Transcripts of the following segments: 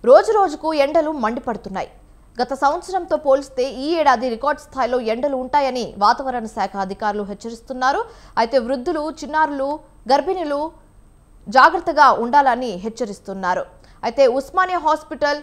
రోజు రోజుకు ఎండలు మండిపడుతున్నాయి గత సంవత్సరంతో పోలిస్తే ఈ ఏడాది రికార్డ్ స్థాయిలో ఎండలు ఉంటాయని వాతావరణ శాఖ అధికారులు హెచ్చరిస్తున్నారు అయితే వృద్ధులు చిన్నారులు గర్భిణులు జాగ్రత్తగా ఉండాలని హెచ్చరిస్తున్నారు అయితే ఉస్మానియా హాస్పిటల్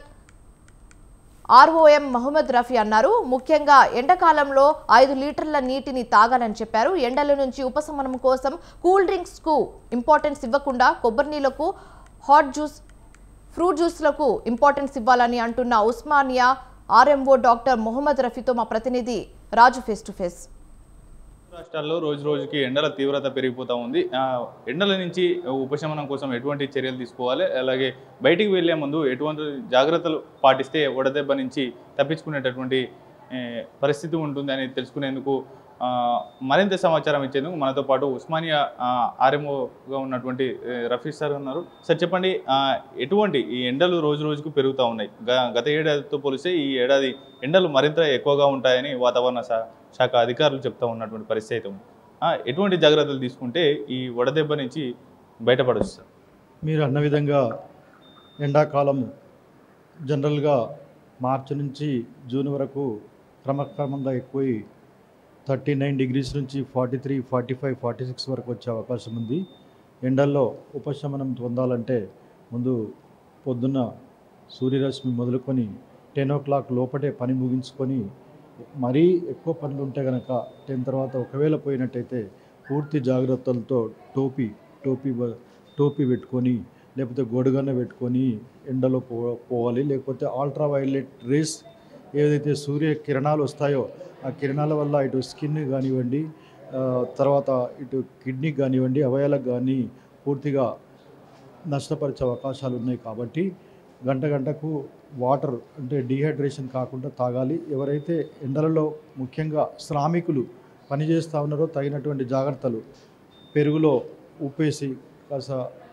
ఆర్ఓఎం మహమ్మద్ రఫీ అన్నారు ముఖ్యంగా ఎండాకాలంలో ఐదు లీటర్ల నీటిని తాగాలని చెప్పారు ఎండల నుంచి ఉపశమనం కోసం కూల్ డ్రింక్స్ కు ఇంపార్టెన్స్ ఇవ్వకుండా కొబ్బరి నీళ్లకు హాట్ జ్యూస్ ఫ్రూట్ జ్యూస్లకు ఇంపార్టెన్స్ ఇవ్వాలని అంటున్న ఉస్మానియా ఆర్ఎంఓ డాక్టర్ మొహమ్మద్ రఫీతో మా ప్రతినిధి రాజు ఫేస్ టు ఫేస్ రాష్ట్రాల్లో రోజు రోజుకి ఎండల తీవ్రత పెరిగిపోతూ ఉంది ఆ, ఎండల నుంచి ఉపశమనం కోసం ఎటువంటి చర్యలు తీసుకోవాలి అలాగే బయటికి వెళ్లే ముందు ఎటువంటి జాగ్రత్తలు పాటిస్తే వడదెబ్బ నుంచి తప్పించుకునేటటువంటి ఏ, పరిస్థితి ఉంటుంది అని తెలుసుకునేందుకు ఆ, మరింత సమాచారం ఇచ్చేందుకు మనతో పాటు ఉస్మానియా ఆర్ఎంఓగా ఉన్నటువంటి ఏ, రఫీ సార్ ఉన్నారు సార్ చెప్పండి ఆ, ఎటువంటి ఈ ఎండలు రోజు రోజుకు పెరుగుతూ ఉన్నాయి గ- గత ఏడాదితో పోలిస్తే ఈ ఏడాది ఎండలు మరింత ఎక్కువగా ఉంటాయని వాతావరణ శా- శాఖ అధికారులు చెప్తా ఉన్నటువంటి పరిస్థితి అయితే ఉంది ఆ, ఎటువంటి జాగ్రత్తలు తీసుకుంటే ఈ వడదెబ్బ నుంచి బయటపడవచ్చు సార్ మీరు అన్న విధంగా ఎండాకాలం జనరల్గా మార్చి నుంచి జూన్ వరకు క్రమక్రమంగా ఎక్కువై థర్టీ నైన్ డిగ్రీస్ నుంచి forty three forty five forty six వరకు వచ్చే అవకాశం ఉంది ఎండల్లో ఉపశమనం పొందాలంటే ముందు పొద్దున్న సూర్యరశ్మి మొదలుకొని టెన్ ఓ క్లాక్ లోపటే పని ముగించుకొని మరీ ఎక్కువ పనులు ఉంటే కనుక టెన్ తర్వాత ఒకవేళ పోయినట్టయితే పూర్తి జాగ్రత్తలతో టోపీ టోపీ బ- టోపీ పెట్టుకొని లేకపోతే గొడుగన్న పెట్టుకొని ఎండలో పో పోవాలి లేకపోతే అల్ట్రా వైలెట్ రేస్ ఏదైతే సూర్య కిరణాలు వస్తాయో ఆ కిరణాల వల్ల ఇటు స్కిన్ కానివ్వండి ఆ, తర్వాత ఇటు కిడ్నీ కానివ్వండి అవయాలకు కానీ పూర్తిగా నష్టపరిచే అవకాశాలు ఉన్నాయి కాబట్టి గంట గంటకు వాటర్ అంటే డిహైడ్రేషన్ కాకుండా తాగాలి ఎవరైతే ఎండలలో ముఖ్యంగా శ్రామికులు పనిచేస్తూ ఉన్నారో తగినటువంటి జాగ్రత్తలు పెరుగులో ఉప్పేసి కాస్త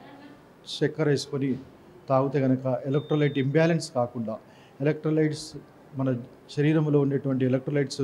చక్కెర వేసుకొని తాగితే కనుక ఎలక్ట్రోలైట్ ఇంబ్యాలెన్స్ కాకుండా ఎలక్ట్రోలైట్స్ మన శరీరంలో ఉండేటువంటి ఎలక్ట్రోలైట్స్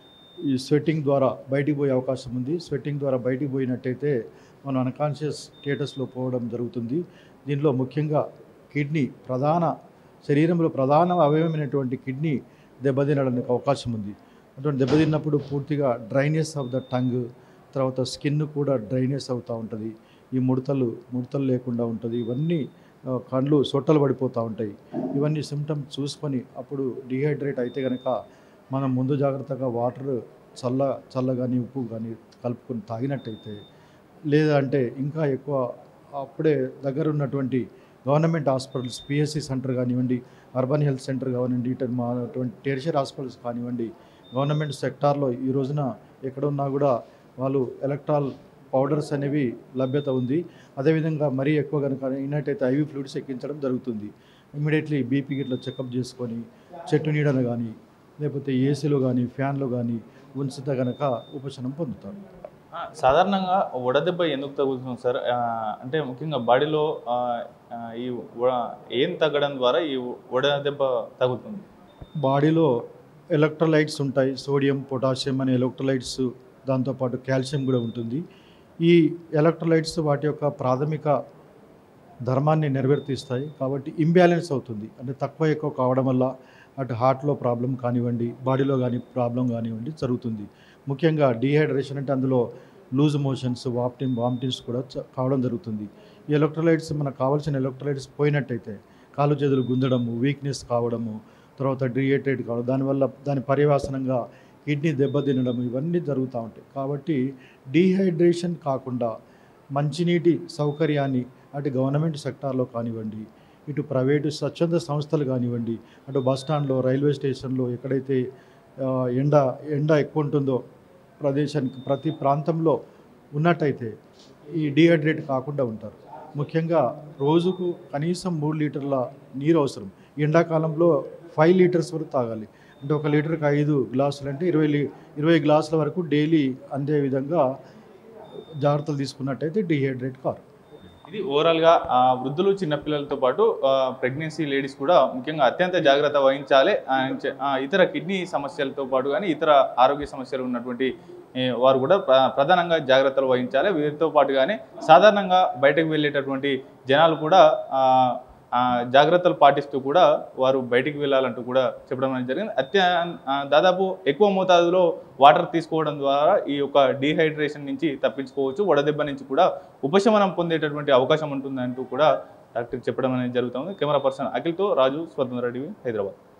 ఈ స్వెట్టింగ్ ద్వారా బయటికి పోయే అవకాశం ఉంది స్వెట్టింగ్ ద్వారా బయటికి పోయినట్టయితే మనం అన్కాన్షియస్ స్టేటస్లో పోవడం జరుగుతుంది దీనిలో ముఖ్యంగా కిడ్నీ ప్రధాన శరీరంలో ప్రధాన అవయవమైనటువంటి కిడ్నీ దెబ్బతినడానికి అవకాశం ఉంది అటువంటి దెబ్బతిన్నప్పుడు పూర్తిగా డ్రైనెస్ ఆఫ్ ద టంగ్ తర్వాత స్కిన్ కూడా డ్రైనెస్ అవుతూ ఉంటుంది ఈ ముడతలు ముడతలు లేకుండా ఉంటుంది ఇవన్నీ ఆ, కళ్ళు సొట్టలు పడిపోతూ ఉంటాయి ఇవన్నీ సిమ్టమ్స్ చూసుకొని అప్పుడు డిహైడ్రేట్ అయితే కనుక మనం ముందు జాగ్రత్తగా వాటర్ చల్ల చల్ల కానీ ఉప్పు కానీ కలుపుకొని తాగినట్టయితే లేదా అంటే ఇంకా ఎక్కువ అప్పుడే దగ్గర ఉన్నటువంటి గవర్నమెంట్ హాస్పిటల్స్ పిఎస్సి సెంటర్ కానివ్వండి అర్బన్ హెల్త్ సెంటర్ కానివ్వండి ఇటు మా టెరిషియర్ హాస్పిటల్స్ కానివ్వండి గవర్నమెంట్ సెక్టార్లో ఈ రోజున ఎక్కడున్నా కూడా వాళ్ళు ఎలక్ట్రాల్ పౌడర్స్ అనేవి లభ్యత ఉంది అదేవిధంగా మరీ ఎక్కువ కనుక అయినట్టయితే ఐవి ఫ్లూయిడ్స్ ఎక్కించడం జరుగుతుంది ఇమీడియట్లీ బీపీ గిట్ల చెకప్ చేసుకొని చెట్టు నీడను కానీ లేకపోతే ఏసీలో కానీ ఫ్యాన్లో కానీ ఉంచితే కనుక ఉపశమనం పొందుతారు ఆ, సాధారణంగా వడదెబ్బ ఎందుకు తగులుతుంది సార్ ఆ, అంటే ముఖ్యంగా బాడీలో ఆ, ఆ, ఈ వ- ఏం తగ్గడం ద్వారా ఈ వడదెబ్బ తగులుతుంది బాడీలో ఎలక్ట్రోలైట్స్ ఉంటాయి సోడియం పొటాషియం అనే ఎలక్ట్రోలైట్స్ దాంతోపాటు కాల్షియం కూడా ఉంటుంది ఈ ఎలక్ట్రోలైట్స్ వాటి యొక్క ప్రాథమిక ధర్మాన్ని నెరవేర్తిస్తాయి కాబట్టి ఇంబ్యాలెన్స్ అవుతుంది అంటే తక్కువ ఎక్కువ కావడం వల్ల అటు హార్ట్లో ప్రాబ్లం కానివ్వండి బాడీలో కానీ ప్రాబ్లం కానివ్వండి జరుగుతుంది ముఖ్యంగా డీహైడ్రేషన్ అంటే అందులో లూజ్ మోషన్స్ వామిటింగ్ వామిటింగ్స్ కూడా చ- కావడం జరుగుతుంది ఈ ఎలక్ట్రోలైట్స్ మనకు కావాల్సిన ఎలక్ట్రోలైట్స్ పోయినట్టయితే కాలు చేతులు గుంజడము వీక్నెస్ కావడము తర్వాత డిహైడ్రేట్ కావడం దానివల్ల దాని పర్యవసనంగా కిడ్నీ దెబ్బతినడం ఇవన్నీ జరుగుతూ ఉంటాయి కాబట్టి డీహైడ్రేషన్ కాకుండా మంచినీటి సౌకర్యాన్ని అటు గవర్నమెంట్ సెక్టార్లో కానివ్వండి ఇటు ప్రైవేటు స్వచ్ఛంద సంస్థలు కానివ్వండి అటు బస్ స్టాండ్లో రైల్వే స్టేషన్లో ఎక్కడైతే ఆ, ఎండ ఎండ ఎక్కువ ఉంటుందో ప్రదేశానికి ప్రతి ప్రాంతంలో ఉన్నట్టయితే ఈ డిహైడ్రేట్ కాకుండా ఉంటారు ముఖ్యంగా రోజుకు కనీసం మూడు లీటర్ల నీరు అవసరం ఎండాకాలంలో ఫైవ్ లీటర్స్ వరకు తాగాలి అంటే ఒక లీటర్కి ఐదు గ్లాసులు అంటే ఇరవై లీ ఇరవై గ్లాసుల వరకు డైలీ అందే విధంగా జాగ్రత్తలు తీసుకున్నట్టయితే డిహైడ్రేట్ కారు ఇది ఓవరాల్గా ఆ, వృద్ధులు చిన్నపిల్లలతో పాటు ప్రెగ్నెన్సీ లేడీస్ కూడా ముఖ్యంగా అత్యంత జాగ్రత్త వహించాలి ఆ, చ- ఆ, ఇతర కిడ్నీ సమస్యలతో పాటు కానీ ఇతర ఆరోగ్య సమస్యలు ఉన్నటువంటి ఏ, వారు కూడా ప్ర- ప్రధానంగా జాగ్రత్తలు వహించాలి వీరితో పాటుగానే సాధారణంగా బయటకు వెళ్ళేటటువంటి జనాలు కూడా ఆ, ఆ, జాగ్రత్తలు పాటిస్తూ కూడా వారు బయటికి వెళ్ళాలంటూ కూడా చెప్పడం అనేది జరిగింది అత్య ఆ, దాదాపు ఎక్కువ మోతాదులో వాటర్ తీసుకోవడం ద్వారా ఈ యొక్క డీహైడ్రేషన్ నుంచి తప్పించుకోవచ్చు వడదెబ్బ నుంచి కూడా ఉపశమనం పొందేటటువంటి అవకాశం ఉంటుందంటూ కూడా డాక్టర్ చెప్పడం అనేది జరుగుతుంది కెమెరా పర్సన్ అఖిల్తో రాజు స్వతంత్ర టీవీ హైదరాబాద్